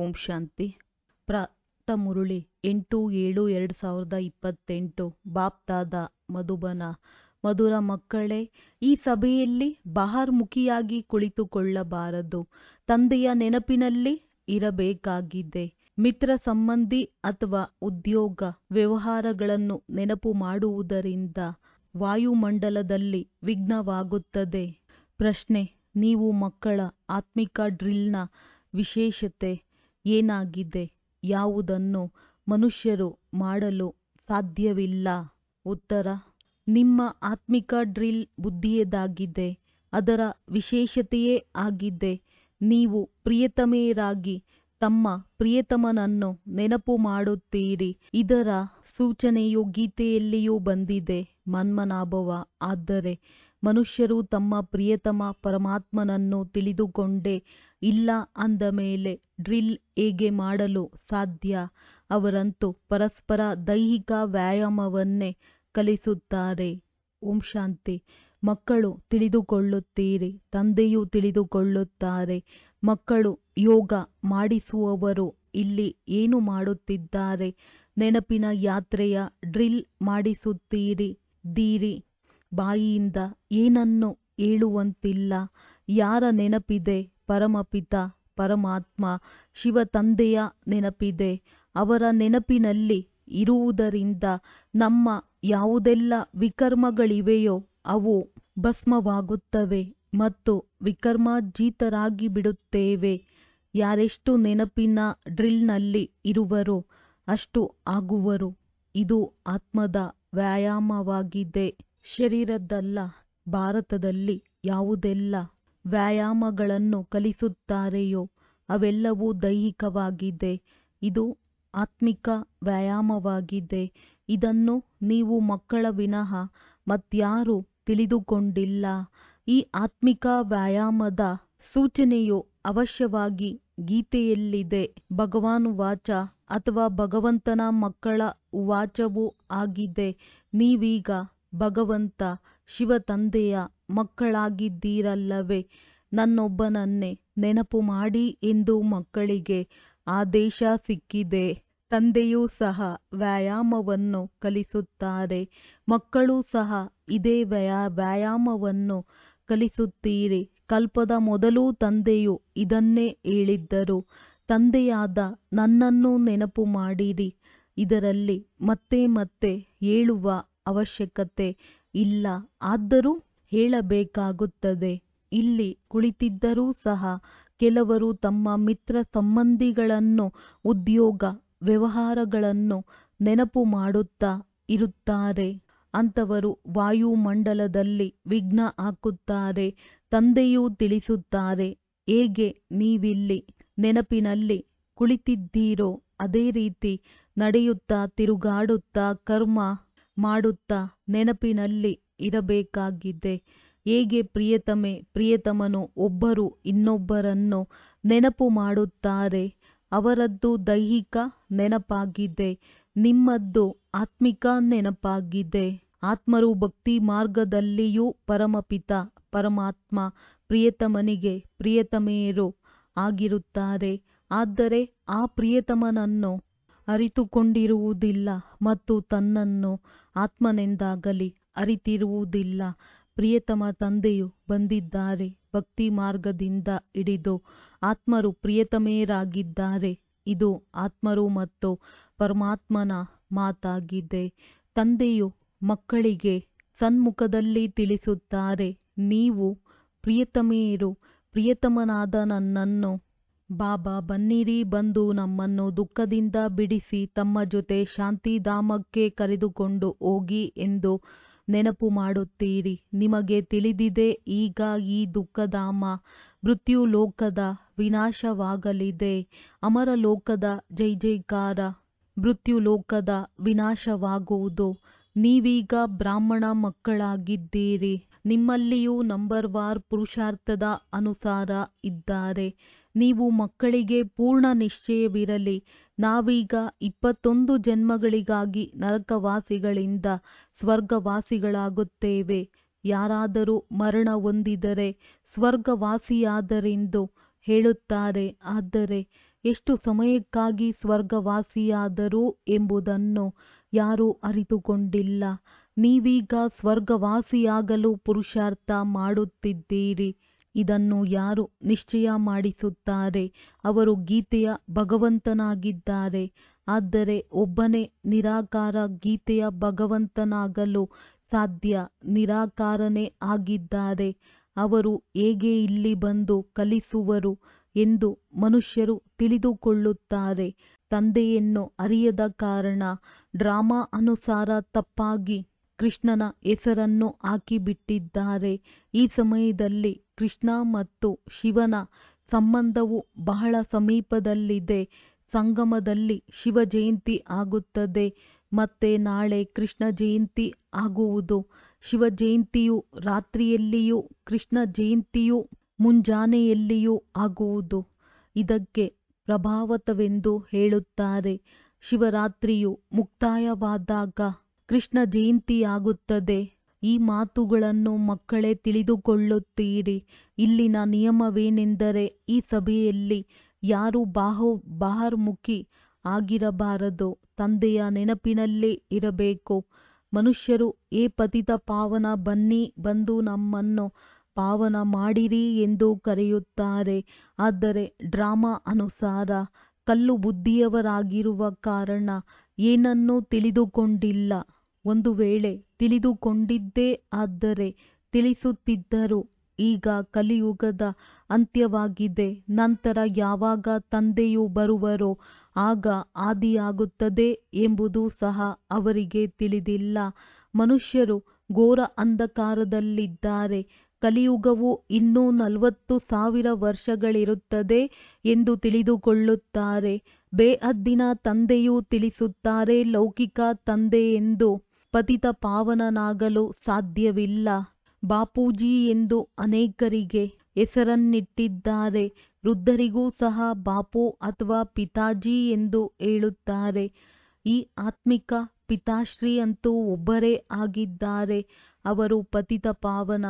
ಓಂ ಶಾಂತಿ ಪ್ರಾತ ಮುರುಳಿ ಎಂಟು ಏಳು ಎರಡು ಸಾವಿರದ ಇಪ್ಪತ್ತೆಂಟು ಬಾಪ್ದಾದ ಮಧುಬನ ಮಧುರ ಮಕ್ಕಳೇ ಈ ಸಭೆಯಲ್ಲಿ ಬಹಿರ್ಮುಖಿಯಾಗಿ ಕುಳಿತುಕೊಳ್ಳಬಾರದು ತಂದೆಯ ನೆನಪಿನಲ್ಲಿ ಇರಬೇಕಾಗಿದೆ ಮಿತ್ರ ಸಂಬಂಧಿ ಅಥವಾ ಉದ್ಯೋಗ ವ್ಯವಹಾರಗಳನ್ನು ನೆನಪು ಮಾಡುವುದರಿಂದ ವಾಯುಮಂಡಲದಲ್ಲಿ ವಿಘ್ನವಾಗುತ್ತದೆ ಪ್ರಶ್ನೆ ನೀವು ಮಕ್ಕಳ ಆತ್ಮಿಕ ಡ್ರಿಲ್ನ ವಿಶೇಷತೆ ಏನಾಗಿದೆ ಯಾವುದನ್ನು ಮನುಷ್ಯರು ಮಾಡಲು ಸಾಧ್ಯವಿಲ್ಲ ಉತ್ತರ ನಿಮ್ಮ ಆತ್ಮಿಕ ಡ್ರಿಲ್ ಬುದ್ಧಿಯದಾಗಿದೆ ಅದರ ವಿಶೇಷತೆಯೇ ಆಗಿದೆ ನೀವು ಪ್ರಿಯತಮೆಯರಾಗಿ ತಮ್ಮ ಪ್ರಿಯತಮನನ್ನು ನೆನಪು ಮಾಡುತ್ತೀರಿ ಇದರ ಸೂಚನೆಯು ಗೀತೆಯಲ್ಲಿಯೂ ಬಂದಿದೆ ಮನ್ಮನಾಭವ ಆದರೆ ಮನುಷ್ಯರು ತಮ್ಮ ಪ್ರಿಯತಮ ಪರಮಾತ್ಮನನ್ನು ತಿಳಿದುಕೊಂಡೇ ಇಲ್ಲ ಅಂದ ಮೇಲೆ ಡ್ರಿಲ್ ಹೇಗೆ ಮಾಡಲು ಸಾಧ್ಯ ಅವರಂತೂ ಪರಸ್ಪರ ದೈಹಿಕ ವ್ಯಾಯಾಮವನ್ನೇ ಕಲಿಸುತ್ತಾರೆ ಓಂ ಶಾಂತಿ ಮಕ್ಕಳು ತಿಳಿದುಕೊಳ್ಳುತ್ತೀರಿ ತಂದೆಯೂ ತಿಳಿದುಕೊಳ್ಳುತ್ತಾರೆ ಮಕ್ಕಳು ಯೋಗ ಮಾಡಿಸುವವರು ಇಲ್ಲಿ ಏನು ಮಾಡುತ್ತಿದ್ದಾರೆ ನೆನಪಿನ ಯಾತ್ರೆಯ ಡ್ರಿಲ್ ಮಾಡಿಸುತ್ತೀರಿ ದೀರಿ ಬಾಯಿಯಿಂದ ಏನನ್ನು ಹೇಳುವಂತಿಲ್ಲ ಯಾರ ನೆನಪಿದೆ ಪರಮಪಿತ ಪರಮಾತ್ಮ ಶಿವ ತಂದೆಯ ನೆನಪಿದೆ ಅವರ ನೆನಪಿನಲ್ಲಿ ಇರುವುದರಿಂದ ನಮ್ಮ ಯಾವುದೆಲ್ಲ ವಿಕರ್ಮಗಳಿವೆಯೋ ಅವು ಭಸ್ಮವಾಗುತ್ತವೆ ಮತ್ತು ವಿಕರ್ಮಾಜೀತರಾಗಿ ಬಿಡುತ್ತೇವೆ ಯಾರೆಷ್ಟು ನೆನಪಿನ ಡ್ರಿಲ್ನಲ್ಲಿ ಇರುವರೋ ಅಷ್ಟು ಆಗುವರು ಇದು ಆತ್ಮದ ವ್ಯಾಯಾಮವಾಗಿದೆ ಶರೀರದಲ್ಲ ಭಾರತದಲ್ಲಿ ಯಾವುದೆಲ್ಲ ವ್ಯಾಯಾಮಗಳನ್ನು ಕಲಿಸುತ್ತಾರೆಯೋ ಅವೆಲ್ಲವೂ ದೈಹಿಕವಾಗಿದೆ ಇದು ಆತ್ಮಿಕ ವ್ಯಾಯಾಮವಾಗಿದೆ ಇದನ್ನು ನೀವು ಮಕ್ಕಳ ವಿನಃ ಮತ್ಯಾರೂ ತಿಳಿದುಕೊಂಡಿಲ್ಲ ಈ ಆತ್ಮಿಕ ವ್ಯಾಯಾಮದ ಸೂಚನೆಯು ಅವಶ್ಯವಾಗಿ ಗೀತೆಯಲ್ಲಿದೆ ಭಗವಾನ್ ವಾಚ ಅಥವಾ ಭಗವಂತನ ಮಕ್ಕಳ ವಾಚವೂ ಆಗಿದೆ ನೀವೀಗ ಭಗವಂತ ಶಿವ ತಂದೆಯ ಮಕ್ಕಳಾಗಿದ್ದೀರಲ್ಲವೇ ನನ್ನೊಬ್ಬನನ್ನೇ ನೆನಪು ಮಾಡಿ ಎಂದು ಮಕ್ಕಳಿಗೆ ಆದೇಶ ಸಿಕ್ಕಿದೆ ತಂದೆಯೂ ಸಹ ವ್ಯಾಯಾಮವನ್ನು ಕಲಿಸುತ್ತಾರೆ ಮಕ್ಕಳೂ ಸಹ ಇದೇ ವ್ಯಾಯಾಮವನ್ನು ಕಲಿಸುತ್ತೀರಿ ಕಲ್ಪದ ಮೊದಲು ತಂದೆಯು ಇದನ್ನೇ ಹೇಳಿದ್ದರು ತಂದೆಯಾದ ನನ್ನನ್ನು ನೆನಪು ಮಾಡಿರಿ ಇದರಲ್ಲಿ ಮತ್ತೆ ಮತ್ತೆ ಹೇಳುವ ಅವಶ್ಯಕತೆ ಇಲ್ಲ ಆದರೂ ಹೇಳಬೇಕಾಗುತ್ತದೆ ಇಲ್ಲಿ ಕುಳಿತಿದ್ದರೂ ಸಹ ಕೆಲವರು ತಮ್ಮ ಮಿತ್ರ ಸಂಬಂಧಿಗಳನ್ನು ಉದ್ಯೋಗ ವ್ಯವಹಾರಗಳನ್ನು ನೆನಪು ಮಾಡುತ್ತಾ ಇರುತ್ತಾರೆ ಅಂತವರು ವಾಯುಮಂಡಲದಲ್ಲಿ ವಿಘ್ನ ಹಾಕುತ್ತಾರೆ ತಂದೆಯೂ ತಿಳಿಸುತ್ತಾರೆ ಹೇಗೆ ನೀವಿಲ್ಲಿ ನೆನಪಿನಲ್ಲಿ ಕುಳಿತಿದ್ದೀರೋ ಅದೇ ರೀತಿ ನಡೆಯುತ್ತಾ ತಿರುಗಾಡುತ್ತಾ ಕರ್ಮ ಮಾಡುತ್ತಾ ನೆನಪಿನಲ್ಲಿ ಇರಬೇಕಾಗಿದೆ ಹೇಗೆ ಪ್ರಿಯತಮೆ ಪ್ರಿಯತಮನು ಒಬ್ಬರು ಇನ್ನೊಬ್ಬರನ್ನು ನೆನಪು ಮಾಡುತ್ತಾರೆ ಅವರದ್ದು ದೈಹಿಕ ನೆನಪಾಗಿದೆ ನಿಮ್ಮದ್ದು ಆತ್ಮಿಕ ನೆನಪಾಗಿದೆ ಆತ್ಮರು ಭಕ್ತಿ ಮಾರ್ಗದಲ್ಲಿಯೂ ಪರಮಪಿತ ಪರಮಾತ್ಮ ಪ್ರಿಯತಮನಿಗೆ ಪ್ರಿಯತಮೆಯರು ಆಗಿರುತ್ತಾರೆ ಆದರೆ ಆ ಪ್ರಿಯತಮನನ್ನು ಅರಿತುಕೊಂಡಿರುವುದಿಲ್ಲ ಮತ್ತು ತನ್ನನ್ನು ಆತ್ಮನೆಂದಾಗಲಿ ಅರಿತಿರುವುದಿಲ್ಲ ಪ್ರಿಯತಮ ತಂದೆಯು ಬಂದಿದ್ದಾರೆ ಭಕ್ತಿ ಮಾರ್ಗದಿಂದ ಹಿಡಿದು ಆತ್ಮರು ಪ್ರಿಯತಮೆಯರಾಗಿದ್ದಾರೆ ಇದು ಆತ್ಮರು ಮತ್ತು ಪರಮಾತ್ಮನ ಮಾತಾಗಿದೆ ತಂದೆಯು ಮಕ್ಕಳಿಗೆ ಸನ್ಮುಖದಲ್ಲಿ ತಿಳಿಸುತ್ತಾರೆ ನೀವು ಪ್ರಿಯತಮೆಯರು ಪ್ರಿಯತಮನಾದ ನನ್ನನ್ನು ಬಾಬಾ ಬನ್ನಿರಿ ಬಂದು ನಮ್ಮನ್ನು ದುಃಖದಿಂದ ಬಿಡಿಸಿ ತಮ್ಮ ಜೊತೆ ಶಾಂತಿಧಾಮಕ್ಕೆ ಕರೆದುಕೊಂಡು ಹೋಗಿ ಎಂದು ನೆನಪು ಮಾಡುತ್ತೀರಿ ನಿಮಗೆ ತಿಳಿದಿದೆ ಈಗ ಈ ದುಃಖಧಾಮ ಮೃತ್ಯುಲೋಕದ ವಿನಾಶವಾಗಲಿದೆ ಅಮರಲೋಕದ ಜೈ ಜೈಕಾರ ಮೃತ್ಯುಲೋಕದ ವಿನಾಶವಾಗುವುದು ನೀವೀಗ ಬ್ರಾಹ್ಮಣ ಮಕ್ಕಳಾಗಿದ್ದೀರಿ ನಿಮ್ಮಲ್ಲಿಯೂ ನಂಬರ್ ವಾರ್ ಪುರುಷಾರ್ಥದ ಅನುಸಾರ ಇದ್ದಾರೆ ನೀವು ಮಕ್ಕಳಿಗೆ ಪೂರ್ಣ ನಿಶ್ಚಯವಿರಲಿ ನಾವೀಗ ಇಪ್ಪತ್ತೊಂದು ಜನ್ಮಗಳಿಗಾಗಿ ನರಕವಾಸಿಗಳಿಂದ ಸ್ವರ್ಗವಾಸಿಗಳಾಗುತ್ತೇವೆ ಯಾರಾದರೂ ಮರಣ ಹೊಂದಿದರೆ ಸ್ವರ್ಗವಾಸಿಯಾದರೆಂದು ಹೇಳುತ್ತಾರೆ ಆದರೆ ಎಷ್ಟು ಸಮಯಕ್ಕಾಗಿ ಸ್ವರ್ಗವಾಸಿಯಾದರು ಎಂಬುದನ್ನು ಯಾರೂ ಅರಿತುಕೊಂಡಿಲ್ಲ ನೀವೀಗ ಸ್ವರ್ಗವಾಸಿಯಾಗಲು ಪುರುಷಾರ್ಥ ಮಾಡುತ್ತಿದ್ದೀರಿ ಇದನ್ನು ಯಾರು ನಿಶ್ಚಯ ಮಾಡಿಸುತ್ತಾರೆ ಅವರು ಗೀತೆಯ ಭಗವಂತನಾಗಿದ್ದಾರೆ ಆದರೆ ಒಬ್ಬನೇ ನಿರಾಕಾರ ಗೀತೆಯ ಭಗವಂತನಾಗಲು ಸಾಧ್ಯ ನಿರಾಕಾರನೇ ಆಗಿದ್ದಾರೆ ಅವರು ಹೇಗೆ ಇಲ್ಲಿ ಬಂದು ಕಲಿಸುವರು ಎಂದು ಮನುಷ್ಯರು ತಿಳಿದುಕೊಳ್ಳುತ್ತಾರೆ ತಂದೆಯನ್ನು ಅರಿಯದ ಕಾರಣ ಡ್ರಾಮಾ ಅನುಸಾರ ತಪ್ಪಾಗಿ ಕೃಷ್ಣನ ಹೆಸರನ್ನು ಹಾಕಿಬಿಟ್ಟಿದ್ದಾರೆ ಈ ಸಮಯದಲ್ಲಿ ಕೃಷ್ಣ ಮತ್ತು ಶಿವನ ಸಂಬಂಧವು ಬಹಳ ಸಮೀಪದಲ್ಲಿದೆ ಸಂಗಮದಲ್ಲಿ ಶಿವ ಜಯಂತಿ ಆಗುತ್ತದೆ ಮತ್ತೆ ನಾಳೆ ಕೃಷ್ಣ ಜಯಂತಿ ಆಗುವುದು ಶಿವ ಜಯಂತಿಯು ರಾತ್ರಿಯಲ್ಲಿಯೂ ಕೃಷ್ಣ ಜಯಂತಿಯು ಮುಂಜಾನೆಯಲ್ಲಿಯೂ ಆಗುವುದು ಇದಕ್ಕೆ ಪ್ರಭಾವತವೆಂದು ಹೇಳುತ್ತಾರೆ ಶಿವರಾತ್ರಿಯು ಮುಕ್ತಾಯವಾದಾಗ ಕೃಷ್ಣ ಜಯಂತಿಯಾಗುತ್ತದೆ ಈ ಮಾತುಗಳನ್ನು ಮಕ್ಕಳೇ ತಿಳಿದುಕೊಳ್ಳುತ್ತೀರಿ ಇಲ್ಲಿನ ನಿಯಮವೇನೆಂದರೆ ಈ ಸಭೆಯಲ್ಲಿ ಯಾರೂ ಬಾಹು ಬಹಿರ್ಮುಖಿ ಆಗಿರಬಾರದು ತಂದೆಯ ನೆನಪಿನಲ್ಲೇ ಇರಬೇಕು ಮನುಷ್ಯರು ಏ ಪತಿತ ಪಾವನ ಬನ್ನಿ ಬಂದು ನಮ್ಮನ್ನು ಪಾವನ ಮಾಡಿರಿ ಎಂದು ಕರೆಯುತ್ತಾರೆ ಆದರೆ ಡ್ರಾಮಾ ಅನುಸಾರ ಕಲ್ಲು ಬುದ್ಧಿಯವರಾಗಿರುವ ಕಾರಣ ಏನನ್ನೂ ತಿಳಿದುಕೊಂಡಿಲ್ಲ ಒಂದು ವೇಳೆ ತಿಳಿದುಕೊಂಡಿದ್ದೇ ಆದರೆ ತಿಳಿಸುತ್ತಿದ್ದರು ಈಗ ಕಲಿಯುಗದ ಅಂತ್ಯವಾಗಿದೆ ನಂತರ ಯಾವಾಗ ತಂದೆಯು ಬರುವರೋ ಆಗ ಆದಿಯಾಗುತ್ತದೆ ಎಂಬುದು ಸಹ ಅವರಿಗೆ ತಿಳಿದಿಲ್ಲ ಮನುಷ್ಯರು ಘೋರ ಅಂಧಕಾರದಲ್ಲಿದ್ದಾರೆ ಕಲಿಯುಗವು ಇನ್ನೂ ನಲವತ್ತು ಸಾವಿರ ವರ್ಷಗಳಿರುತ್ತದೆ ಎಂದು ತಿಳಿದುಕೊಳ್ಳುತ್ತಾರೆ ಬೇಹದ್ದಿನ ತಂದೆಯು ತಿಳಿಸುತ್ತಾರೆ ಲೌಕಿಕ ತಂದೆ ಎಂದು ಪತಿತ ಪಾವನನಾಗಲು ಸಾಧ್ಯವಿಲ್ಲ ಬಾಪೂಜಿ ಎಂದು ಅನೇಕರಿಗೆ ಹೆಸರನ್ನಿಟ್ಟಿದ್ದಾರೆ ವೃದ್ಧರಿಗೂ ಸಹ ಬಾಪು ಅಥವಾ ಪಿತಾಜಿ ಎಂದು ಹೇಳುತ್ತಾರೆ ಈ ಆತ್ಮಿಕ ಪಿತಾಶ್ರೀ ಅಂತೂ ಒಬ್ಬರೇ ಆಗಿದ್ದಾರೆ ಅವರು ಪತಿತ ಪಾವನ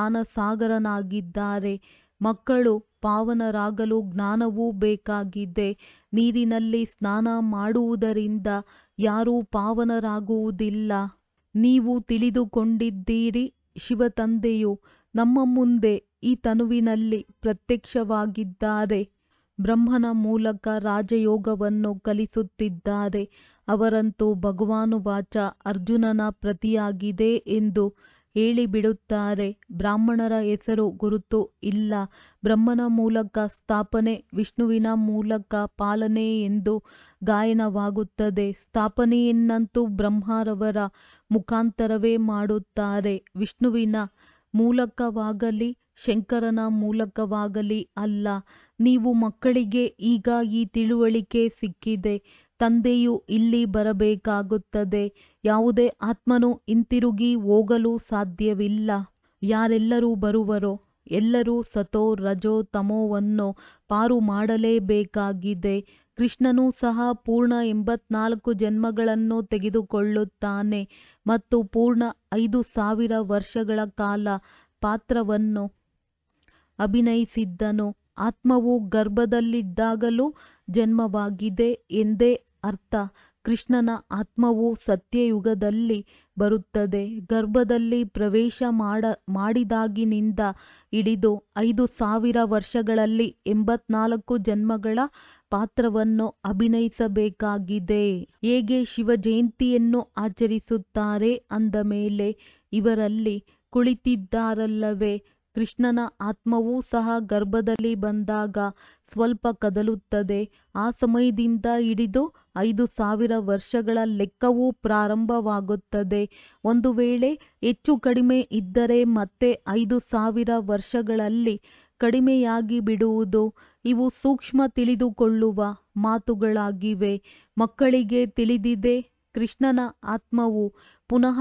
ಜ್ಞಾನಸಾಗರನಾಗಿದ್ದಾರೆ ಮಕ್ಕಳು ಪಾವನರಾಗಲು ಜ್ಞಾನವೂ ಬೇಕಾಗಿದೆ ನೀರಿನಲ್ಲಿ ಸ್ನಾನ ಮಾಡುವುದರಿಂದ ಯಾರೂ ಪಾವನರಾಗುವುದಿಲ್ಲ ನೀವು ತಿಳಿದುಕೊಂಡಿದ್ದೀರಿ ಶಿವತಂದೆಯು ನಮ್ಮ ಮುಂದೆ ಈ ತನುವಿನಲ್ಲಿ ಪ್ರತ್ಯಕ್ಷವಾಗಿದ್ದಾರೆ ಬ್ರಹ್ಮನ ಮೂಲಕ ರಾಜಯೋಗವನ್ನು ಕಲಿಸುತ್ತಿದ್ದಾರೆ ಅವರಂತೂ ಭಗವಾನುವಾಚ ಅರ್ಜುನನ ಪ್ರತಿಯಾಗಿದೆ ಎಂದು ಹೇಳಿಬಿಡುತ್ತಾರೆ ಬ್ರಾಹ್ಮಣರ ಹೆಸರು ಗುರುತು ಇಲ್ಲ ಬ್ರಹ್ಮನ ಮೂಲಕ ಸ್ಥಾಪನೆ ವಿಷ್ಣುವಿನ ಮೂಲಕ ಪಾಲನೆ ಎಂದು ಗಾಯನವಾಗುತ್ತದೆ ಸ್ಥಾಪನೆಯನ್ನಂತೂ ಬ್ರಹ್ಮರವರ ಮುಖಾಂತರವೇ ಮಾಡುತ್ತಾರೆ ವಿಷ್ಣುವಿನ ಮೂಲಕವಾಗಲಿ ಶಂಕರನ ಮೂಲಕವಾಗಲಿ ಅಲ್ಲ ನೀವು ಮಕ್ಕಳಿಗೆ ಈಗ ಈ ತಿಳುವಳಿಕೆ ಸಿಕ್ಕಿದೆ ತಂದೆಯು ಇಲ್ಲಿ ಬರಬೇಕಾಗುತ್ತದೆ ಯಾವುದೇ ಆತ್ಮನು ಹಿಂತಿರುಗಿ ಹೋಗಲು ಸಾಧ್ಯವಿಲ್ಲ ಯಾರೆಲ್ಲರೂ ಬರುವರೋ ಎಲ್ಲರೂ ಸತೋ ರಜೋ ತಮೋವನ್ನು ಪಾರು ಮಾಡಲೇಬೇಕಾಗಿದೆ ಕೃಷ್ಣನೂ ಸಹ ಪೂರ್ಣ ಎಂಬತ್ನಾಲ್ಕು ಜನ್ಮಗಳನ್ನು ತೆಗೆದುಕೊಳ್ಳುತ್ತಾನೆ ಮತ್ತು ಪೂರ್ಣ ಐದು ಸಾವಿರ ವರ್ಷಗಳ ಕಾಲ ಪಾತ್ರವನ್ನು ಅಭಿನಯಿಸಿದ್ದನು ಆತ್ಮವು ಗರ್ಭದಲ್ಲಿದ್ದಾಗಲೂ ಜನ್ಮವಾಗಿದೆ ಎಂದೇ ಅರ್ಥ ಕೃಷ್ಣನ ಆತ್ಮವು ಸತ್ಯಯುಗದಲ್ಲಿ ಬರುತ್ತದೆ ಗರ್ಭದಲ್ಲಿ ಪ್ರವೇಶ ಮಾಡ ಮಾಡಿದಾಗಿನಿಂದ ಹಿಡಿದು ಐದು ಸಾವಿರ ವರ್ಷಗಳಲ್ಲಿ ಎಂಬತ್ನಾಲ್ಕು ಜನ್ಮಗಳ ಪಾತ್ರವನ್ನು ಅಭಿನಯಿಸಬೇಕಾಗಿದೆ ಹೇಗೆ ಶಿವ ಜಯಂತಿಯನ್ನು ಆಚರಿಸುತ್ತಾರೆ ಅಂದ ಮೇಲೆ ಇವರಲ್ಲಿ ಕುಳಿತಿದ್ದಾರಲ್ಲವೇ ಕೃಷ್ಣನ ಆತ್ಮವೂ ಸಹ ಗರ್ಭದಲ್ಲಿ ಬಂದಾಗ ಸ್ವಲ್ಪ ಕದಲುತ್ತದೆ ಆ ಸಮಯದಿಂದ ಹಿಡಿದು ಐದು ಸಾವಿರ ವರ್ಷಗಳ ಲೆಕ್ಕವು ಪ್ರಾರಂಭವಾಗುತ್ತದೆ ಒಂದು ವೇಳೆ ಹೆಚ್ಚು ಕಡಿಮೆ ಇದ್ದರೆ ಮತ್ತೆ ಐದು ಸಾವಿರ ವರ್ಷಗಳಲ್ಲಿ ಕಡಿಮೆಯಾಗಿ ಬಿಡುವುದು ಇವು ಸೂಕ್ಷ್ಮ ತಿಳಿದುಕೊಳ್ಳುವ ಮಾತುಗಳಾಗಿವೆ ಮಕ್ಕಳಿಗೆ ತಿಳಿದಿದೆ ಕೃಷ್ಣನ ಆತ್ಮವು ಪುನಃ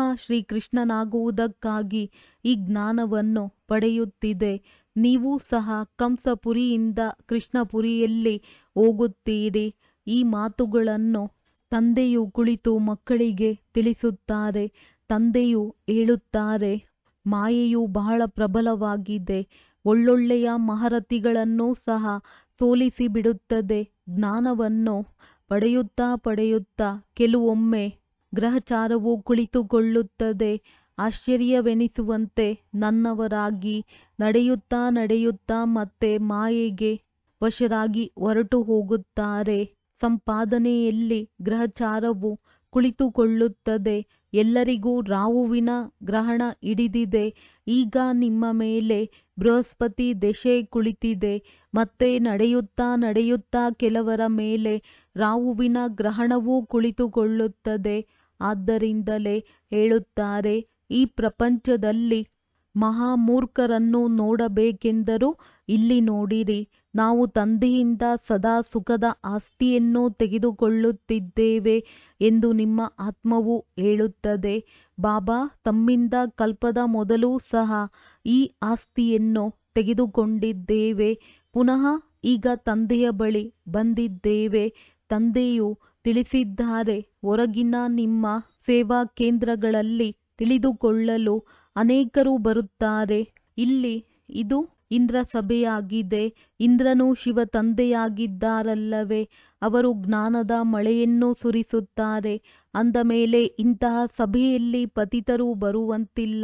ಶ್ರೀಕೃಷ್ಣನಾಗುವುದಕ್ಕಾಗಿ ಈ ಜ್ಞಾನವನ್ನು ಪಡೆಯುತ್ತಿದೆ ನೀವು ಸಹ ಕಂಸಪುರಿಯಿಂದ ಕೃಷ್ಣಪುರಿಯಲ್ಲಿ ಹೋಗುತ್ತೀರಿ ಈ ಮಾತುಗಳನ್ನು ತಂದೆಯು ಕುಳಿತು ಮಕ್ಕಳಿಗೆ ತಿಳಿಸುತ್ತಾರೆ ತಂದೆಯು ಹೇಳುತ್ತಾರೆ ಮಾಯೆಯು ಬಹಳ ಪ್ರಬಲವಾಗಿದೆ ಒಳ್ಳೊಳ್ಳೆಯ ಮಹಾರಥಿಗಳನ್ನೂ ಸಹ ಸೋಲಿಸಿಬಿಡುತ್ತದೆ ಜ್ಞಾನವನ್ನು ಪಡೆಯುತ್ತಾ ಪಡೆಯುತ್ತಾ ಕೆಲವೊಮ್ಮೆ ಗ್ರಹಚಾರವು ಕುಳಿತುಕೊಳ್ಳುತ್ತದೆ ಆಶ್ಚರ್ಯವೆನಿಸುವಂತೆ ನನ್ನವರಾಗಿ ನಡೆಯುತ್ತಾ ನಡೆಯುತ್ತಾ ಮತ್ತೆ ಮಾಯೆಗೆ ವಶರಾಗಿ ಹೊರಟು ಹೋಗುತ್ತಾರೆ ಸಂಪಾದನೆಯಲ್ಲಿ ಗ್ರಹಚಾರವು ಕುಳಿತುಕೊಳ್ಳುತ್ತದೆ ಎಲ್ಲರಿಗೂ ರಾಹುವಿನ ಗ್ರಹಣ ಹಿಡಿದಿದೆ ಈಗ ನಿಮ್ಮ ಮೇಲೆ ಬೃಹಸ್ಪತಿ ದಶೆ ಕುಳಿತಿದೆ ಮತ್ತೆ ನಡೆಯುತ್ತಾ ನಡೆಯುತ್ತಾ ಕೆಲವರ ಮೇಲೆ ರಾಹುವಿನ ಗ್ರಹಣವೂ ಕುಳಿತುಕೊಳ್ಳುತ್ತದೆ ಆದ್ದರಿಂದಲೇ ಹೇಳುತ್ತಾರೆ ಈ ಪ್ರಪಂಚದಲ್ಲಿ ಮಹಾಮೂರ್ಖರನ್ನು ನೋಡಬೇಕೆಂದರೂ ಇಲ್ಲಿ ನೋಡಿರಿ ನಾವು ತಂದೆಯಿಂದ ಸದಾ ಸುಖದ ಆಸ್ತಿಯನ್ನು ತೆಗೆದುಕೊಳ್ಳುತ್ತಿದ್ದೇವೆ ಎಂದು ನಿಮ್ಮ ಆತ್ಮವು ಹೇಳುತ್ತದೆ ಬಾಬಾ ತಮ್ಮಿಂದ ಕಲ್ಪದ ಮೊದಲು ಸಹ ಈ ಆಸ್ತಿಯನ್ನು ತೆಗೆದುಕೊಂಡಿದ್ದೇವೆ ಪುನಃ ಈಗ ತಂದೆಯ ಬಳಿ ಬಂದಿದ್ದೇವೆ ತಂದೆಯು ತಿಳಿಸಿದ್ದಾರೆ ಹೊರಗಿನ ನಿಮ್ಮ ಸೇವಾ ಕೇಂದ್ರಗಳಲ್ಲಿ ತಿಳಿದುಕೊಳ್ಳಲು ಅನೇಕರು ಬರುತ್ತಾರೆ ಇಲ್ಲಿ ಇದು ಇಂದ್ರ ಸಭೆಯಾಗಿದೆ ಇಂದ್ರನು ಶಿವ ತಂದೆಯಾಗಿದ್ದಾರಲ್ಲವೇ ಅವರು ಜ್ಞಾನದ ಮಳೆಯನ್ನು ಸುರಿಸುತ್ತಾರೆ ಅಂದ ಮೇಲೆ ಇಂತಹ ಸಭೆಯಲ್ಲಿ ಪತಿತರು ಬರುವಂತಿಲ್ಲ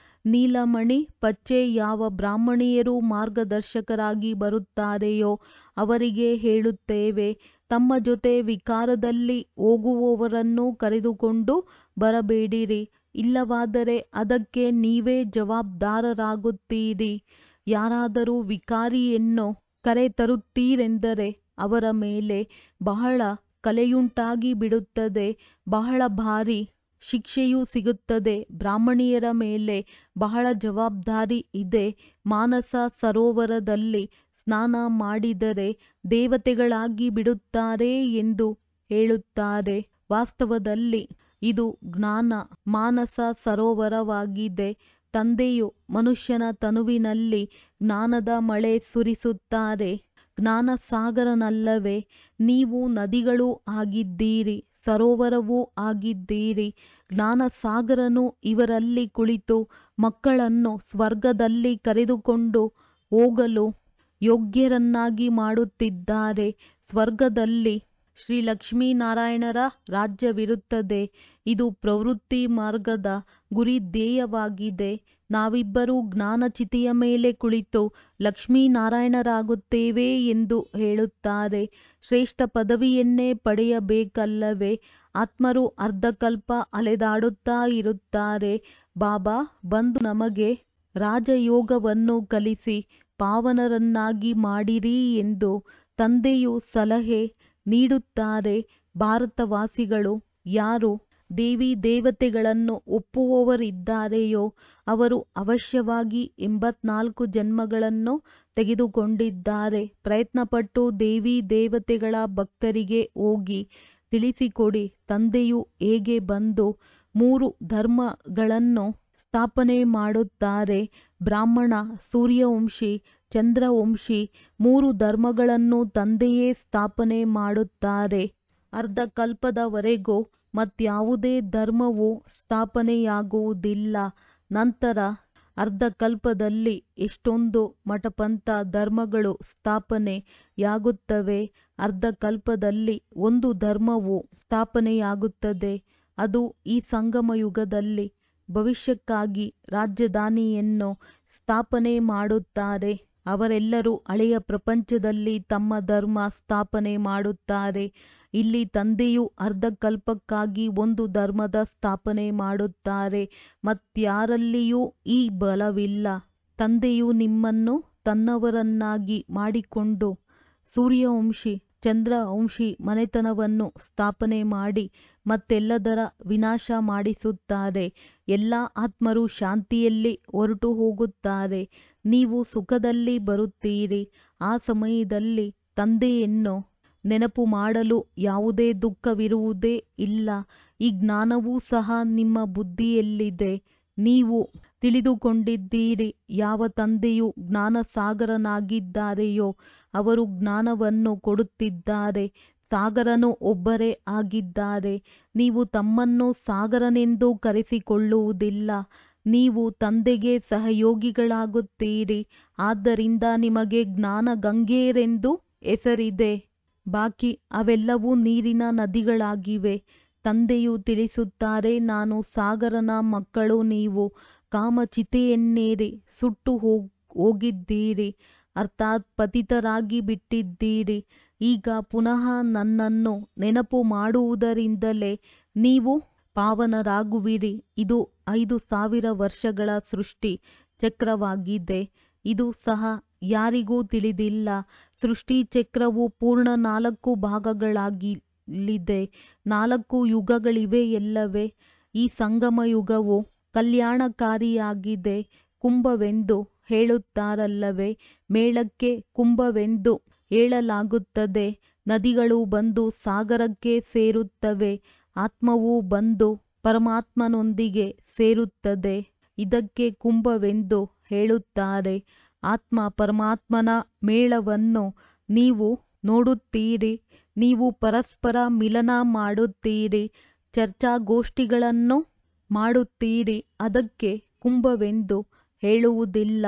ನೀಲಮಣಿ ಪಚ್ಚೆ ಯಾವ ಬ್ರಾಹ್ಮಣಿಯರು ಮಾರ್ಗದರ್ಶಕರಾಗಿ ಬರುತ್ತಾರೆಯೋ ಅವರಿಗೆ ಹೇಳುತ್ತೇವೆ ತಮ್ಮ ಜೊತೆ ವಿಕಾರದಲ್ಲಿ ಹೋಗುವವರನ್ನು ಕರೆದುಕೊಂಡು ಬರಬೇಡಿರಿ ಇಲ್ಲವಾದರೆ ಅದಕ್ಕೆ ನೀವೇ ಜವಾಬ್ದಾರರಾಗುತ್ತೀರಿ ಯಾರಾದರೂ ವಿಕಾರಿಯನ್ನು ಕರೆತರುತ್ತೀರೆಂದರೆ ಅವರ ಮೇಲೆ ಬಹಳ ಕಲೆಯುಂಟಾಗಿ ಬಿಡುತ್ತದೆ ಬಹಳ ಭಾರಿ ಶಿಕ್ಷೆಯೂ ಸಿಗುತ್ತದೆ ಬ್ರಾಹ್ಮಣಿಯರ ಮೇಲೆ ಬಹಳ ಜವಾಬ್ದಾರಿ ಇದೆ ಮಾನಸ ಸರೋವರದಲ್ಲಿ ಸ್ನಾನ ಮಾಡಿದರೆ ದೇವತೆಗಳಾಗಿ ಬಿಡುತ್ತಾರೆ ಎಂದು ಹೇಳುತ್ತಾರೆ ವಾಸ್ತವದಲ್ಲಿ ಇದು ಜ್ಞಾನ ಮಾನಸ ಸರೋವರವಾಗಿದೆ ತಂದೆಯು ಮನುಷ್ಯನ ತನುವಿನಲ್ಲಿ ಜ್ಞಾನದ ಮಳೆ ಸುರಿಸುತ್ತಾರೆ ಜ್ಞಾನ ಸಾಗರನಲ್ಲವೇ ನೀವು ನದಿಗಳೂ ಆಗಿದ್ದೀರಿ ಸರೋವರವೂ ಆಗಿದ್ದೀರಿ ಜ್ಞಾನ ಸಾಗರನು ಇವರಲ್ಲಿ ಕುಳಿತು ಮಕ್ಕಳನ್ನು ಸ್ವರ್ಗದಲ್ಲಿ ಕರೆದುಕೊಂಡು ಹೋಗಲು ಯೋಗ್ಯರನ್ನಾಗಿ ಮಾಡುತ್ತಿದ್ದಾರೆ ಸ್ವರ್ಗದಲ್ಲಿ ಶ್ರೀ ಲಕ್ಷ್ಮೀನಾರಾಯಣರ ರಾಜ್ಯವಿರುತ್ತದೆ ಇದು ಪ್ರವೃತ್ತಿ ಮಾರ್ಗದ ಗುರಿ ಧ್ಯೇಯವಾಗಿದೆ ನಾವಿಬ್ಬರೂ ಜ್ಞಾನಚಿತೆಯ ಮೇಲೆ ಕುಳಿತು ಲಕ್ಷ್ಮೀನಾರಾಯಣರಾಗುತ್ತೇವೆ ಎಂದು ಹೇಳುತ್ತಾರೆ ಶ್ರೇಷ್ಠ ಪದವಿಯನ್ನೇ ಪಡೆಯಬೇಕಲ್ಲವೇ ಆತ್ಮರು ಅರ್ಧಕಲ್ಪ ಅಲೆದಾಡುತ್ತಾ ಇರುತ್ತಾರೆ ಬಾಬಾ ಬಂದು ನಮಗೆ ರಾಜಯೋಗವನ್ನು ಕಲಿಸಿ ಪಾವನರನ್ನಾಗಿ ಮಾಡಿರಿ ಎಂದು ತಂದೆಯು ಸಲಹೆ ನೀಡುತ್ತಾರೆ ಭಾರತವಾಸಿಗಳು ಯಾರು ದೇವಿ ದೇವತೆಗಳನ್ನು ಒಪ್ಪುವವರಿದ್ದಾರೆಯೋ ಅವರು ಅವಶ್ಯವಾಗಿ ಎಂಬತ್ನಾಲ್ಕು ಜನ್ಮಗಳನ್ನು ತೆಗೆದುಕೊಂಡಿದ್ದಾರೆ ಪ್ರಯತ್ನಪಟ್ಟು ದೇವಿ ದೇವತೆಗಳ ಭಕ್ತರಿಗೆ ಹೋಗಿ ತಿಳಿಸಿಕೊಡಿ ತಂದೆಯು ಹೇಗೆ ಬಂದು ಮೂರು ಧರ್ಮಗಳನ್ನು ಸ್ಥಾಪನೆ ಮಾಡುತ್ತಾರೆ ಬ್ರಾಹ್ಮಣ ಸೂರ್ಯವಂಶಿ ಚಂದ್ರವಂಶಿ ಮೂರು ಧರ್ಮಗಳನ್ನು ತಂದೆಯೇ ಸ್ಥಾಪನೆ ಮಾಡುತ್ತಾರೆ ಅರ್ಧಕಲ್ಪದವರೆಗೂ ಮತ್ಯಾವುದೇ ಧರ್ಮವು ಸ್ಥಾಪನೆಯಾಗುವುದಿಲ್ಲ ನಂತರ ಅರ್ಧಕಲ್ಪದಲ್ಲಿ ಎಷ್ಟೊಂದು ಮಠಪಂಥ ಧರ್ಮಗಳು ಸ್ಥಾಪನೆಯಾಗುತ್ತವೆ ಅರ್ಧಕಲ್ಪದಲ್ಲಿ ಒಂದು ಧರ್ಮವು ಸ್ಥಾಪನೆಯಾಗುತ್ತದೆ ಅದು ಈ ಸಂಗಮ ಯುಗದಲ್ಲಿ ಭವಿಷ್ಯಕ್ಕಾಗಿ ರಾಜಧಾನಿಯನ್ನು ಸ್ಥಾಪನೆ ಮಾಡುತ್ತಾರೆ ಅವರೆಲ್ಲರೂ ಹಳೆಯ ಪ್ರಪಂಚದಲ್ಲಿ ತಮ್ಮ ಧರ್ಮ ಸ್ಥಾಪನೆ ಮಾಡುತ್ತಾರೆ ಇಲ್ಲಿ ತಂದೆಯು ಅರ್ಧಕಲ್ಪಕ್ಕಾಗಿ ಒಂದು ಧರ್ಮದ ಸ್ಥಾಪನೆ ಮಾಡುತ್ತಾರೆ ಮತ್ಯಾರಲ್ಲಿಯೂ ಈ ಬಲವಿಲ್ಲ ತಂದೆಯು ನಿಮ್ಮನ್ನು ತನ್ನವರನ್ನಾಗಿ ಮಾಡಿಕೊಂಡು ಸೂರ್ಯವಂಶಿ ಚಂದ್ರವಂಶಿ ಮನೆತನವನ್ನು ಸ್ಥಾಪನೆ ಮಾಡಿ ಮತ್ತೆಲ್ಲದರ ವಿನಾಶ ಮಾಡಿಸುತ್ತಾರೆ ಎಲ್ಲ ಆತ್ಮರು ಶಾಂತಿಯಲ್ಲಿ ಹೊರಟು ಹೋಗುತ್ತಾರೆ ನೀವು ಸುಖದಲ್ಲಿ ಬರುತ್ತೀರಿ ಆ ಸಮಯದಲ್ಲಿ ತಂದೆಯನ್ನು ನೆನಪು ಮಾಡಲು ಯಾವುದೇ ದುಃಖವಿರುವುದೇ ಇಲ್ಲ ಈ ಜ್ಞಾನವೂ ಸಹ ನಿಮ್ಮ ಬುದ್ಧಿಯಲ್ಲಿದೆ ನೀವು ತಿಳಿದುಕೊಂಡಿದ್ದೀರಿ ಯಾವ ತಂದೆಯು ಜ್ಞಾನಸಾಗರನಾಗಿದ್ದಾರೆಯೋ ಅವರು ಜ್ಞಾನವನ್ನು ಕೊಡುತ್ತಿದ್ದಾರೆ ಸಾಗರನು ಒಬ್ಬರೇ ಆಗಿದ್ದಾರೆ ನೀವು ತಮ್ಮನ್ನು ಸಾಗರನೆಂದು ಕರೆಸಿಕೊಳ್ಳುವುದಿಲ್ಲ ನೀವು ತಂದೆಗೆ ಸಹಯೋಗಿಗಳಾಗುತ್ತೀರಿ ಆದ್ದರಿಂದ ನಿಮಗೆ ಜ್ಞಾನ ಗಂಗೆಯರೆಂದು ಹೆಸರಿದೆ ಬಾಕಿ ಅವೆಲ್ಲವೂ ನೀರಿನ ನದಿಗಳಾಗಿವೆ ತಂದೆಯು ತಿಳಿಸುತ್ತಾರೆ ನಾನು ಸಾಗರನ ಮಕ್ಕಳು ನೀವು ಕಾಮಚಿತೆಯನ್ನೇರಿ ಸುಟ್ಟು ಹೋಗಿದ್ದೀರಿ ಅರ್ಥಾತ್ ಪತಿತರಾಗಿ ಬಿಟ್ಟಿದ್ದೀರಿ ಈಗ ಪುನಃ ನನ್ನನ್ನು ನೆನಪು ಮಾಡುವುದರಿಂದಲೇ ನೀವು ಪಾವನರಾಗುವಿರಿ ಇದು ಐದು ಸಾವಿರ ವರ್ಷಗಳ ಸೃಷ್ಟಿ ಚಕ್ರವಾಗಿದೆ ಇದು ಸಹ ಯಾರಿಗೂ ತಿಳಿದಿಲ್ಲ ಸೃಷ್ಟಿ ಚಕ್ರವು ಪೂರ್ಣ ನಾಲ್ಕು ಭಾಗಗಳಾಗಲಿದೆ ನಾಲ್ಕು ಯುಗಗಳಿವೆಯಲ್ಲವೇ ಈ ಸಂಗಮ ಯುಗವು ಕಲ್ಯಾಣಕಾರಿಯಾಗಿದೆ ಕುಂಭವೆಂದು ಹೇಳುತ್ತಾರಲ್ಲವೇ ಮೇಳಕ್ಕೆ ಕುಂಭವೆಂದು ಹೇಳಲಾಗುತ್ತದೆ ನದಿಗಳು ಬಂದು ಸಾಗರಕ್ಕೆ ಸೇರುತ್ತವೆ ಆತ್ಮವು ಬಂದು ಪರಮಾತ್ಮನೊಂದಿಗೆ ಸೇರುತ್ತದೆ ಇದಕ್ಕೆ ಕುಂಭವೆಂದು ಹೇಳುತ್ತಾರೆ ಆತ್ಮ ಪರಮಾತ್ಮನ ಮೇಳವನ್ನು ನೀವು ನೋಡುತ್ತೀರಿ ನೀವು ಪರಸ್ಪರ ಮಿಲನ ಮಾಡುತ್ತೀರಿ ಚರ್ಚಾಗೋಷ್ಠಿಗಳನ್ನು ಮಾಡುತ್ತೀರಿ ಅದಕ್ಕೆ ಕುಂಭವೆಂದು ಹೇಳುವುದಿಲ್ಲ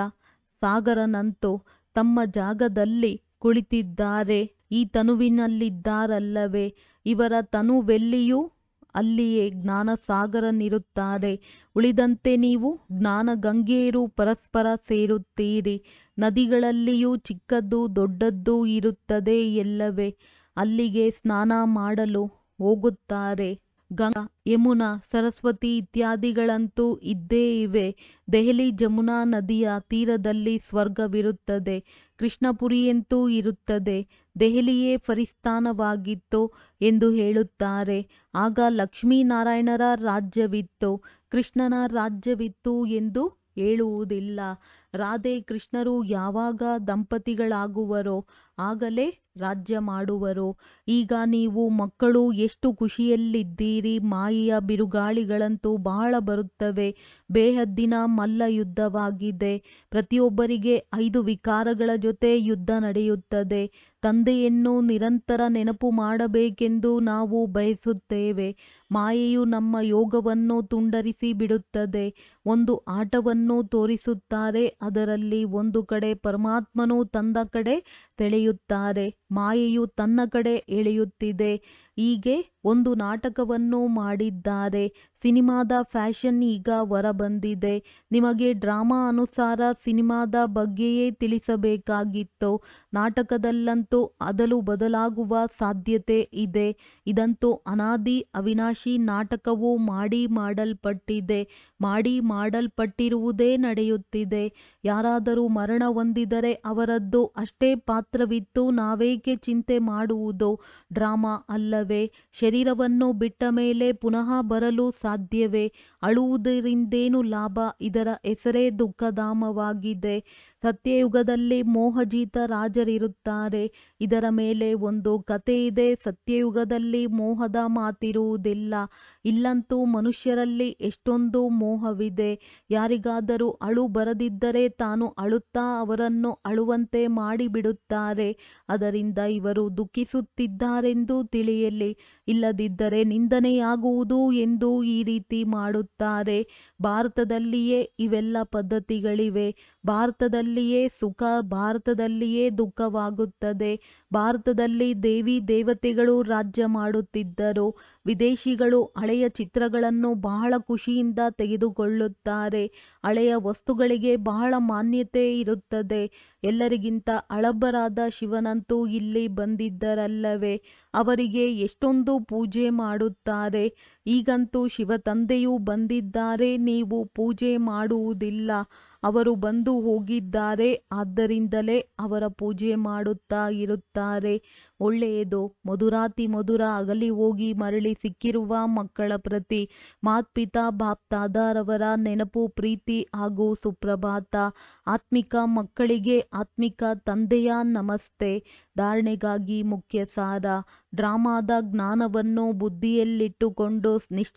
ಸಾಗರನಂತೂ ತಮ್ಮ ಜಾಗದಲ್ಲಿ ಕುಳಿತಿದ್ದಾರೆ ಈ ತನುವಿನಲ್ಲಿದ್ದಾರಲ್ಲವೇ ಇವರ ತನುವೆಲ್ಲಿಯೂ ಅಲ್ಲಿಯೇ ಜ್ಞಾನಸಾಗರನಿರುತ್ತಾರೆ ಉಳಿದಂತೆ ನೀವು ಜ್ಞಾನಗಂಗೆಯರು ಪರಸ್ಪರ ಸೇರುತ್ತೀರಿ ನದಿಗಳಲ್ಲಿಯೂ ಚಿಕ್ಕದ್ದು ದೊಡ್ಡದ್ದು ಇರುತ್ತದೆ ಎಲ್ಲವೇ ಅಲ್ಲಿಗೆ ಸ್ನಾನ ಮಾಡಲು ಹೋಗುತ್ತಾರೆ ಗಂಗಾ ಯಮುನಾ ಸರಸ್ವತಿ ಇತ್ಯಾದಿಗಳಂತೂ ಇದ್ದೇ ಇವೆ ದೆಹಲಿ ಜಮುನಾ ನದಿಯ ತೀರದಲ್ಲಿ ಸ್ವರ್ಗವಿರುತ್ತದೆ ಕೃಷ್ಣಪುರಿಯಂತೂ ಇರುತ್ತದೆ ದೆಹಲಿಯೇ ಫರಿಸ್ತಾನವಾಗಿತ್ತು ಎಂದು ಹೇಳುತ್ತಾರೆ ಆಗ ಲಕ್ಷ್ಮೀನಾರಾಯಣರ ರಾಜ್ಯವಿತ್ತು ಕೃಷ್ಣನ ರಾಜ್ಯವಿತ್ತು ಎಂದು ಹೇಳುವುದಿಲ್ಲ ರಾಧೆ ಕೃಷ್ಣರು ಯಾವಾಗ ದಂಪತಿಗಳಾಗುವರೋ ಆಗಲೇ ರಾಜ್ಯ ಮಾಡುವರು ಈಗ ನೀವು ಮಕ್ಕಳು ಎಷ್ಟು ಖುಷಿಯಲ್ಲಿದ್ದೀರಿ ಮಾಯೆಯ ಬಿರುಗಾಳಿಗಳಂತೂ ಬಹಳ ಬರುತ್ತವೆ ಬೇಹದ್ದಿನ ಮಲ್ಲ ಯುದ್ಧವಾಗಿದೆ ಪ್ರತಿಯೊಬ್ಬರಿಗೆ ಐದು ವಿಕಾರಗಳ ಜೊತೆ ಯುದ್ಧ ನಡೆಯುತ್ತದೆ ತಂದೆಯನ್ನು ನಿರಂತರ ನೆನಪು ಮಾಡಬೇಕೆಂದು ನಾವು ಬಯಸುತ್ತೇವೆ ಮಾಯೆಯು ನಮ್ಮ ಯೋಗವನ್ನು ತುಂಡರಿಸಿ ಬಿಡುತ್ತದೆ ಒಂದು ಆಟವನ್ನು ತೋರಿಸುತ್ತಾರೆ ಅದರಲ್ಲಿ ಒಂದು ಕಡೆ ಪರಮಾತ್ಮನು ತಂದ ಕಡೆ ಸೆಳೆಯುತ್ತಾರೆ ಮಾಯೆಯು ತನ್ನ ಕಡೆ ಎಳೆಯುತ್ತಿದೆ ಹೀಗೆ ಒಂದು ನಾಟಕವನ್ನು ಮಾಡಿದ್ದಾರೆ ಸಿನಿಮಾದ ಫ್ಯಾಷನ್ ಈಗ ಹೊರಬಂದಿದೆ ನಿಮಗೆ ಡ್ರಾಮಾ ಅನುಸಾರ ಸಿನಿಮಾದ ಬಗ್ಗೆಯೇ ತಿಳಿಸಬೇಕಾಗಿತ್ತು ನಾಟಕದಲ್ಲಂತೂ ಅದಲು ಬದಲಾಗುವ ಸಾಧ್ಯತೆ ಇದೆ ಇದಂತೂ ಅನಾದಿ ಅವಿನಾಶಿ ನಾಟಕವು ಮಾಡಿ ಮಾಡಲ್ಪಟ್ಟಿದೆ ಮಾಡಿ ಮಾಡಲ್ಪಟ್ಟಿರುವುದೇ ನಡೆಯುತ್ತಿದೆ ಯಾರಾದರೂ ಮರಣ ಹೊಂದಿದರೆ ಅವರದ್ದು ಅಷ್ಟೇ ಪಾತ್ರವಿತ್ತು ನಾವೇಕೆ ಚಿಂತೆ ಮಾಡುವುದು ಡ್ರಾಮಾ ಅಲ್ಲವೇ ಶರೀರವನ್ನು ಬಿಟ್ಟ ಮೇಲೆ ಪುನಃ ಬರಲು ಸಾಧ್ಯವೇ ಅಳುವುದರಿಂದೇನು ಲಾಭ ಇದರ ಹೆಸರೇ ದುಃಖಧಾಮವಾಗಿದೆ ಸತ್ಯಯುಗದಲ್ಲಿ ಮೋಹಜಿತ ರಾಜರಿರುತ್ತಾರೆ ಇದರ ಮೇಲೆ ಒಂದು ಕತೆ ಇದೆ ಸತ್ಯಯುಗದಲ್ಲಿ ಮೋಹದ ಮಾತಿರುವುದಿಲ್ಲ ಇಲ್ಲಂತೂ ಮನುಷ್ಯರಲ್ಲಿ ಎಷ್ಟೊಂದು ಮೋಹವಿದೆ ಯಾರಿಗಾದರೂ ಅಳು ಬರದಿದ್ದರೆ ತಾನು ಅಳುತ್ತಾ ಅವರನ್ನು ಅಳುವಂತೆ ಮಾಡಿಬಿಡುತ್ತಾರೆ ಅದರಿಂದ ಇವರು ದುಃಖಿಸುತ್ತಿದ್ದಾರೆಂದು ತಿಳಿಯಲಿ ಇಲ್ಲದಿದ್ದರೆ ನಿಂದನೆಯಾಗುವುದು ಎಂದು ಈ ರೀತಿ ಮಾಡುತ್ತಾರೆ ಭಾರತದಲ್ಲಿಯೇ ಇವೆಲ್ಲ ಪದ್ಧತಿಗಳಿವೆ ಭಾರತದಲ್ಲಿಯೇ ಸುಖ ಭಾರತದಲ್ಲಿಯೇ ದುಃಖವಾಗುತ್ತದೆ ಭಾರತದಲ್ಲಿ ದೇವಿ ದೇವತೆಗಳು ರಾಜ್ಯ ಮಾಡುತ್ತಿದ್ದರು ವಿದೇಶಿಗಳು ಹಳೆಯ ಚಿತ್ರಗಳನ್ನು ಬಹಳ ಖುಷಿಯಿಂದ ತೆಗೆದುಕೊಳ್ಳುತ್ತಾರೆ ಹಳೆಯ ವಸ್ತುಗಳಿಗೆ ಬಹಳ ಮಾನ್ಯತೆ ಇರುತ್ತದೆ ಎಲ್ಲರಿಗಿಂತ ಹಳಬರಾದ ಶಿವನಂತೂ ಇಲ್ಲಿ ಬಂದಿದ್ದರಲ್ಲವೇ ಅವರಿಗೆ ಎಷ್ಟೊಂದು ಪೂಜೆ ಮಾಡುತ್ತಾರೆ ಈಗಂತೂ ಶಿವತಂದೆಯೂ ಬಂದಿದ್ದಾರೆ ನೀವು ಪೂಜೆ ಮಾಡುವುದಿಲ್ಲ ಅವರು ಬಂದು ಹೋಗಿದ್ದಾರೆ ಆದ್ದರಿಂದಲೇ ಅವರ ಪೂಜೆ ಮಾಡುತ್ತಾ ಇರುತ್ತಾರೆ ಒಳ್ಳೆಯದು ಮಧುರಾತಿ ಮಧುರ ಅಗಲಿ ಹೋಗಿ ಮರಳಿ ಸಿಕ್ಕಿರುವ ಮಕ್ಕಳ ಪ್ರತಿ ಮಾತ್ಪಿತಾ ಬಾಪ್ತಾದರವರ ನೆನಪು ಪ್ರೀತಿ ಹಾಗೂ ಸುಪ್ರಭಾತ ಆತ್ಮಿಕ ಮಕ್ಕಳಿಗೆ ಆತ್ಮಿಕ ತಂದೆಯ ನಮಸ್ತೆ ಧಾರಣೆಗಾಗಿ ಮುಖ್ಯ ಸಾರ ಡ್ರಾಮಾದ ಜ್ಞಾನವನ್ನು ಬುದ್ಧಿಯಲ್ಲಿಟ್ಟುಕೊಂಡು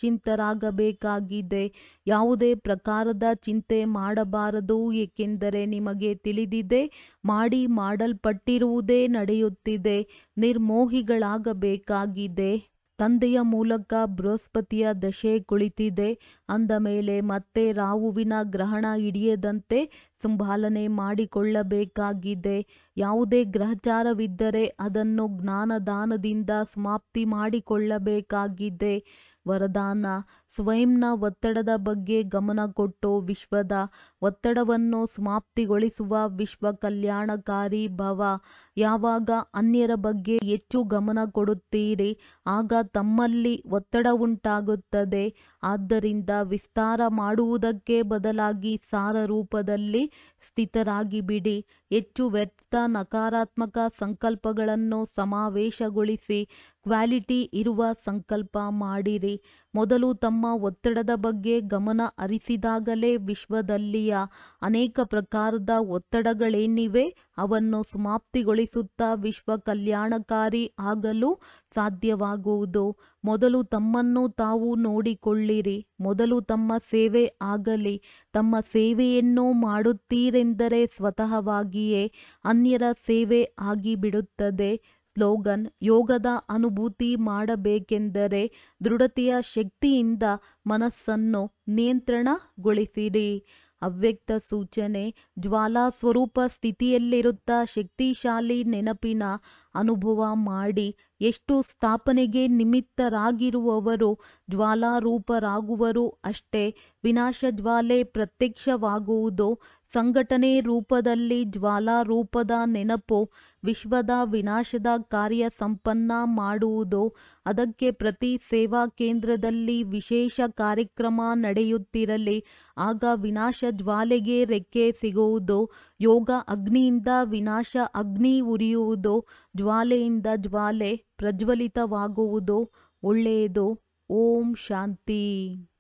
ನಿಶ್ಚಿಂತರಾಗಬೇಕಾಗಿದೆ ಯಾವುದೇ ಪ್ರಕಾರದ ಚಿಂತೆ ಮಾಡಬಾರದು ಏಕೆಂದರೆ ನಿಮಗೆ ತಿಳಿದಿದೆ ಮಾಡಿ ಮಾಡಲ್ಪಟ್ಟಿರುವುದೇ ನಡೆಯುತ್ತಿದೆ ನಿರ್ಮೋಹಿಗಳಾಗಬೇಕಾಗಿದೆ ತಂದೆಯ ಮೂಲಕ ಬೃಹಸ್ಪತಿಯ ದಶೆ ಕುಳಿತಿದೆ ಅಂದ ಮೇಲೆ ಮತ್ತೆ ರಾಹುವಿನ ಗ್ರಹಣ ಹಿಡಿಯದಂತೆ ಸಂಭಾಲನೆ ಮಾಡಿಕೊಳ್ಳಬೇಕಾಗಿದೆ ಯಾವುದೇ ಗ್ರಹಚಾರವಿದ್ದರೆ ಅದನ್ನು ಜ್ಞಾನದಾನದಿಂದ ಸಮಾಪ್ತಿ ಮಾಡಿಕೊಳ್ಳಬೇಕಾಗಿದೆ ವರದಾನ ಸ್ವಯಂನ ಒತ್ತಡದ ಬಗ್ಗೆ ಗಮನ ಕೊಟ್ಟು ವಿಶ್ವದ ಒತ್ತಡವನ್ನು ಸಮಾಪ್ತಿಗೊಳಿಸುವ ವಿಶ್ವ ಕಲ್ಯಾಣಕಾರಿ ಭವ ಯಾವಾಗ ಅನ್ಯರ ಬಗ್ಗೆ ಹೆಚ್ಚು ಗಮನ ಕೊಡುತ್ತೀರಿ ಆಗ ತಮ್ಮಲ್ಲಿ ಒತ್ತಡ ಉಂಟಾಗುತ್ತದೆ ಆದ್ದರಿಂದ ವಿಸ್ತಾರ ಮಾಡುವುದಕ್ಕೆ ಬದಲಾಗಿ ಸಾರ ರೂಪದಲ್ಲಿ ಸ್ಥಿತರಾಗಿಬಿಡಿ ಹೆಚ್ಚು ವ್ಯರ್ಥ ನಕಾರಾತ್ಮಕ ಸಂಕಲ್ಪಗಳನ್ನು ಸಮಾವೇಶಗೊಳಿಸಿ ಕ್ವಾಲಿಟಿ ಇರುವ ಸಂಕಲ್ಪ ಮಾಡಿರಿ ಮೊದಲು ತಮ್ಮ ಒತ್ತಡದ ಬಗ್ಗೆ ಗಮನ ಹರಿಸಿದಾಗಲೇ ವಿಶ್ವದಲ್ಲಿಯ ಅನೇಕ ಪ್ರಕಾರದ ಒತ್ತಡಗಳೇನಿವೆ ಅವನ್ನು ಸಮಾಪ್ತಿಗೊಳಿಸುತ್ತಾ ವಿಶ್ವ ಕಲ್ಯಾಣಕಾರಿ ಆಗಲು ಸಾಧ್ಯವಾಗುವುದು ಮೊದಲು ತಮ್ಮನ್ನು ತಾವು ನೋಡಿಕೊಳ್ಳಿರಿ ಮೊದಲು ತಮ್ಮ ಸೇವೆ ಆಗಲಿ ತಮ್ಮ ಸೇವೆಯನ್ನು ಮಾಡುತ್ತೀರೆಂದರೆ ಸ್ವತಃವಾಗಿಯೇ ಅನ್ಯರ ಸೇವೆ ಆಗಿಬಿಡುತ್ತದೆ ಸ್ಲೋಗನ್ ಯೋಗದ ಅನುಭೂತಿ ಮಾಡಬೇಕೆಂದರೆ ದೃಢತೆಯ ಶಕ್ತಿಯಿಂದ ಮನಸ್ಸನ್ನು ನಿಯಂತ್ರಣಗೊಳಿಸಿರಿ ಅವ್ಯಕ್ತ ಸೂಚನೆ ಜ್ವಾಲಾ ಸ್ವರೂಪ ಸ್ಥಿತಿಯಲ್ಲಿರುತ್ತಾ ಶಕ್ತಿಶಾಲಿ ನೆನಪಿನ ಅನುಭವ ಮಾಡಿ ಎಷ್ಟು ಸ್ಥಾಪನೆಗೆ ನಿಮಿತ್ತರಾಗಿರುವವರು ಜ್ವಾಲಾರೂಪರಾಗುವರು ಅಷ್ಟೇ ವಿನಾಶ ಜ್ವಾಲೆ ಪ್ರತ್ಯಕ್ಷವಾಗುವುದು ಸಂಘಟನೆ ರೂಪದಲ್ಲಿ ಜ್ವಾಲಾರೂಪದ ನೆನಪು ವಿಶ್ವದ ವಿನಾಶದ ಕಾರ್ಯ ಸಂಪನ್ನ ಮಾಡುವುದು ಅದಕ್ಕೆ ಪ್ರತಿ ಸೇವಾ ಕೇಂದ್ರದಲ್ಲಿ ವಿಶೇಷ ಕಾರ್ಯಕ್ರಮ ನಡೆಯುತ್ತಿರಲಿ ಆಗ ವಿನಾಶ ಜ್ವಾಲೆಗೆ ರೆಕ್ಕೆ ಸಿಗುವುದು ಯೋಗ ಅಗ್ನಿಯಿಂದ ವಿನಾಶ ಅಗ್ನಿ ಉರಿಯುವುದು ಜ್ವಾಲೆಯಿಂದ ಜ್ವಾಲೆ ಪ್ರಜ್ವಲಿತವಾಗುವುದು ಒಳ್ಳೆಯದು ಓಂ ಶಾಂತಿ